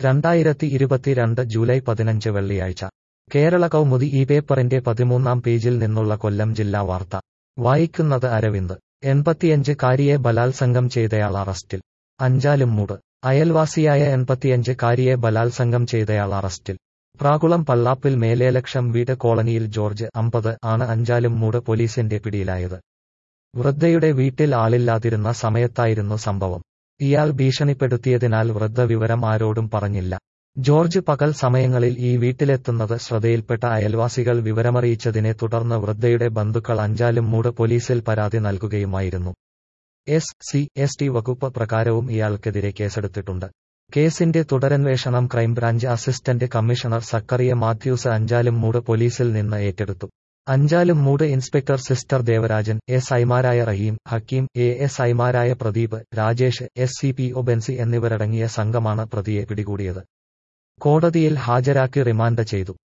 രണ്ടായിരത്തി ഇരുപത്തിരണ്ട് ജൂലൈ പതിനഞ്ച് വെള്ളിയാഴ്ച കേരള കൗമുദി ഈ പേപ്പറിന്റെ പതിമൂന്നാം പേജിൽ നിന്നുള്ള കൊല്ലം ജില്ലാ വാർത്ത വായിക്കുന്നത് അരവിന്ദ് എൺപത്തിയഞ്ച് കാരിയെ ബലാത്സംഗം ചെയ്തയാൾ അറസ്റ്റിൽ അഞ്ചാലുംമൂട് അയൽവാസിയായ എൺപത്തിയഞ്ച് കാരിയെ ബലാത്സംഗം ചെയ്തയാൾ അറസ്റ്റിൽ പ്രാകുളം പള്ളാപ്പിൽ മേലേലക്ഷം വീട് കോളനിയിൽ ജോർജ് അമ്പത് ആണ് അഞ്ചാലുംമൂട് പോലീസിന്റെ പിടിയിലായത് വൃദ്ധയുടെ വീട്ടിൽ ആളില്ലാതിരുന്ന സമയത്തായിരുന്നു സംഭവം ഇയാൾ ഭീഷണിപ്പെടുത്തിയതിനാൽ വൃദ്ധ വിവരം ആരോടും പറഞ്ഞില്ല ജോർജ് പകൽ സമയങ്ങളിൽ ഈ വീട്ടിലെത്തുന്നത് ശ്രദ്ധയിൽപ്പെട്ട അയൽവാസികൾ വിവരമറിയിച്ചതിനെ തുടർന്ന് വൃദ്ധയുടെ ബന്ധുക്കൾ അഞ്ചാലും മൂട് പോലീസിൽ പരാതി നൽകുകയുമായിരുന്നു എസ് സി എസ് ടി വകുപ്പ് പ്രകാരവും ഇയാൾക്കെതിരെ കേസെടുത്തിട്ടുണ്ട് കേസിന്റെ തുടരന്വേഷണം crime branch assistant commissioner Zachariah Mathews Anchalummood പോലീസിൽ നിന്ന് ഏറ്റെടുത്തു അഞ്ചാലും മൂട് ഇൻസ്പെക്ടർ സിസ്റ്റർ ദേവരാജൻ എസ് ഐമാരായ റഹീം ഹക്കീം എ എസ് ഐമാരായ Pradeep Rajesh S C P O Bensi എന്നിവരടങ്ങിയ സംഘമാണ് പ്രതിയെ പിടികൂടിയത് കോടതിയിൽ ഹാജരാക്കി റിമാൻഡ് ചെയ്തു